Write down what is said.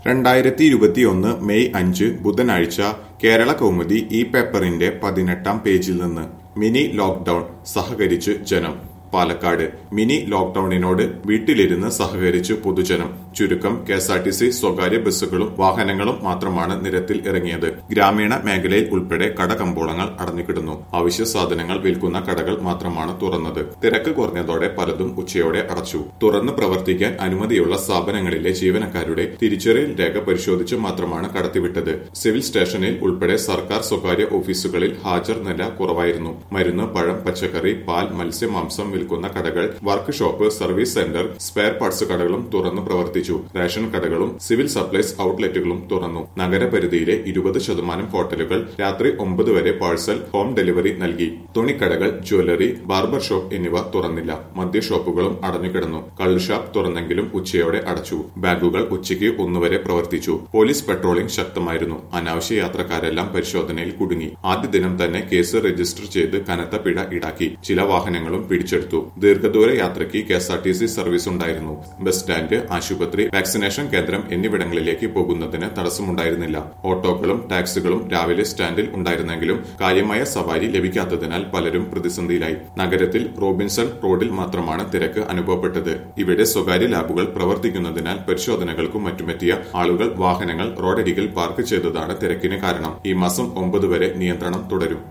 രണ്ടായിരത്തി ഇരുപത്തിയൊന്ന് മെയ് അഞ്ച് ബുധനാഴ്ച കേരള കൗമുദി ഈ പേപ്പറിന്റെ പതിനെട്ടാം പേജിൽ നിന്ന് മിനി ലോക്ഡൌൺ സഹകരിച്ച് ജനം പാലക്കാട് മിനി ലോക്ഡൌണിനോട് വീട്ടിലിരുന്ന് സഹകരിച്ച് പൊതുജനം ചുരുക്കം K S R T C സ്വകാര്യ ബസ്സുകളും വാഹനങ്ങളും മാത്രമാണ് നിരത്തിൽ ഇറങ്ങിയത് ഗ്രാമീണ മേഖലയിൽ ഉൾപ്പെടെ കടകമ്പോളങ്ങൾ അടഞ്ഞുകിടന്നു അവശ്യ സാധനങ്ങൾ വിൽക്കുന്ന കടകൾ മാത്രമാണ് തുറന്നത് തിരക്ക് കുറഞ്ഞതോടെ പലതും ഉച്ചയോടെ അടച്ചു തുറന്ന് പ്രവർത്തിക്കാൻ അനുമതിയുള്ള സ്ഥാപനങ്ങളിലെ ജീവനക്കാരുടെ തിരിച്ചറിയൽ രേഖ പരിശോധിച്ച് മാത്രമാണ് കടത്തിവിട്ടത് സിവിൽ സ്റ്റേഷനിൽ ഉൾപ്പെടെ സർക്കാർ സ്വകാര്യ ഓഫീസുകളിൽ ഹാജർ നില കുറവായിരുന്നു മരുന്ന് പഴം പച്ചക്കറി പാൽ മത്സ്യ മാംസം വിൽക്കുന്ന കടകൾ workshop service centre spare parts കടകളും തുറന്നു പ്രവർത്തിച്ചു റേഷൻ കടകളും സിവിൽ സപ്ലൈസ് ഔട്ട്ലെറ്റുകളും തുറന്നു നഗരപരിധിയിലെ ഇരുപത് ശതമാനം ഹോട്ടലുകൾ രാത്രി ഒമ്പത് വരെ പാഴ്സൽ ഹോം ഡെലിവറി നൽകി തുണിക്കടകൾ ജ്വല്ലറി ബാർബർ ഷോപ്പ് എന്നിവ തുറന്നില്ല മദ്യ ഷോപ്പുകളും അടഞ്ഞുകിടന്നു കള്ള് ഷാപ്പ് തുറന്നെങ്കിലും ഉച്ചയോടെ അടച്ചു ബാങ്കുകൾ ഉച്ചയ്ക്ക് ഒന്നുവരെ പ്രവർത്തിച്ചു പോലീസ് പെട്രോളിംഗ് ശക്തമായിരുന്നു അനാവശ്യ യാത്രക്കാരെല്ലാം പരിശോധനയിൽ കുടുങ്ങി ആദ്യ ദിനം തന്നെ കേസ് രജിസ്റ്റർ ചെയ്ത് കനത്ത പിഴ ഈടാക്കി ചില വാഹനങ്ങളും പിടിച്ചെടുത്തു ദീർഘദൂര യാത്രയ്ക്ക് K S R T C service ഉണ്ടായിരുന്നു ബസ് സ്റ്റാൻഡ് ആശുപത്രി വാക്സിനേഷൻ കേന്ദ്രം എന്നിവിടങ്ങളിലേക്ക് പോകുന്നതിന് തടസ്സമുണ്ടായിരുന്നില്ല ഓട്ടോകളും ടാക്സികളും രാവിലെ സ്റ്റാൻഡിൽ ഉണ്ടായിരുന്നെങ്കിലും കാര്യമായ സവാരി ലഭിക്കാത്തതിനാൽ പലരും പ്രതിസന്ധിയിലായി നഗരത്തിൽ റോബിൻസൺ റോഡിൽ മാത്രമാണ് തിരക്ക് അനുഭവപ്പെട്ടത് ഇവിടെ സ്വകാര്യ ലാബുകൾ പ്രവർത്തിക്കുന്നതിനാൽ പരിശോധനകൾക്കും മറ്റുമെത്തിയ ആളുകൾ വാഹനങ്ങൾ റോഡരികിൽ പാർക്ക് ചെയ്തതാണ് തിരക്കിന് കാരണം ഈ മാസം ഒമ്പത് വരെ നിയന്ത്രണം തുടരും